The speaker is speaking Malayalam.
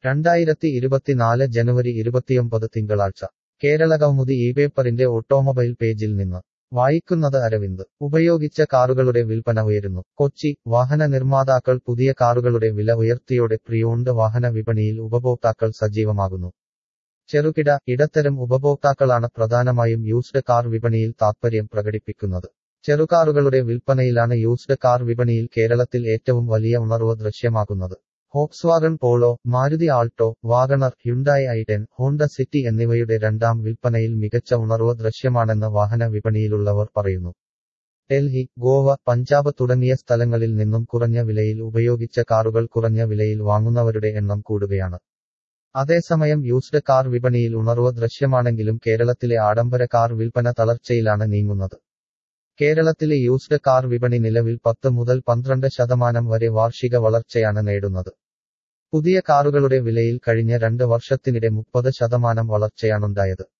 രണ്ടായിരത്തി ഇരുപത്തിനാല് ജനുവരി ഇരുപത്തിയൊമ്പത് തിങ്കളാഴ്ച കേരളകൗമുദി ഈ പേപ്പറിന്റെ ഓട്ടോമൊബൈൽ പേജിൽ നിന്ന് വായിക്കുന്നത് അരവിന്ദ് ഉപയോഗിച്ച കാറുകളുടെ വിൽപ്പന ഉയരുന്നു കൊച്ചി വാഹന നിർമ്മാതാക്കൾ പുതിയ കാറുകളുടെ വില ഉയർത്തിയോടെ പ്രിയോണ്ട് വാഹന വിപണിയിൽ ഉപഭോക്താക്കൾ സജീവമാകുന്നു ചെറുകിട ഇടത്തരം ഉപഭോക്താക്കളാണ് പ്രധാനമായും യൂസ്ഡ് കാർ വിപണിയിൽ താത്പര്യം പ്രകടിപ്പിക്കുന്നത് ചെറുകാറുകളുടെ വിൽപ്പനയിലാണ് യൂസ്ഡ് കാർ വിപണിയിൽ കേരളത്തിൽ ഏറ്റവും വലിയ ഉണർവ് ദൃശ്യമാകുന്നത് Volkswagen Polo Maruti Alto WagonR Hyundai i ten Honda City എന്നിവയുടെ രണ്ടാം വിൽപ്പനയിൽ മികച്ച ഉണർവ് ദൃശ്യമാണെന്ന് വാഹന വിപണിയിലുള്ളവർ പറയുന്നു ഡൽഹി ഗോവ പഞ്ചാബ് തുടങ്ങിയ സ്ഥലങ്ങളിൽ നിന്നും കുറഞ്ഞ വിലയിൽ ഉപയോഗിച്ച കാറുകൾ കുറഞ്ഞ വിലയിൽ വാങ്ങുന്നവരുടെ എണ്ണം കൂടുകയാണ് അതേസമയം യൂസ്ഡ് കാർ വിപണിയിൽ ഉണർവ് ദൃശ്യമാണെങ്കിലും കേരളത്തിലെ ആഡംബര കാർ വിൽപ്പന തളർച്ചയിലാണ് നീങ്ങുന്നത് കേരളത്തിലെ യൂസ്ഡ് കാർ വിപണി നിലവിൽ പത്ത് മുതൽ പന്ത്രണ്ട് ശതമാനം വരെ വാർഷിക വളർച്ചയാണ് നേടുന്നത് പുതിയ കാറുകളുടെ വിലയിൽ കഴിഞ്ഞ രണ്ട് വർഷത്തിനിടെ മുപ്പത് ശതമാനം വളർച്ചയാണുണ്ടായത്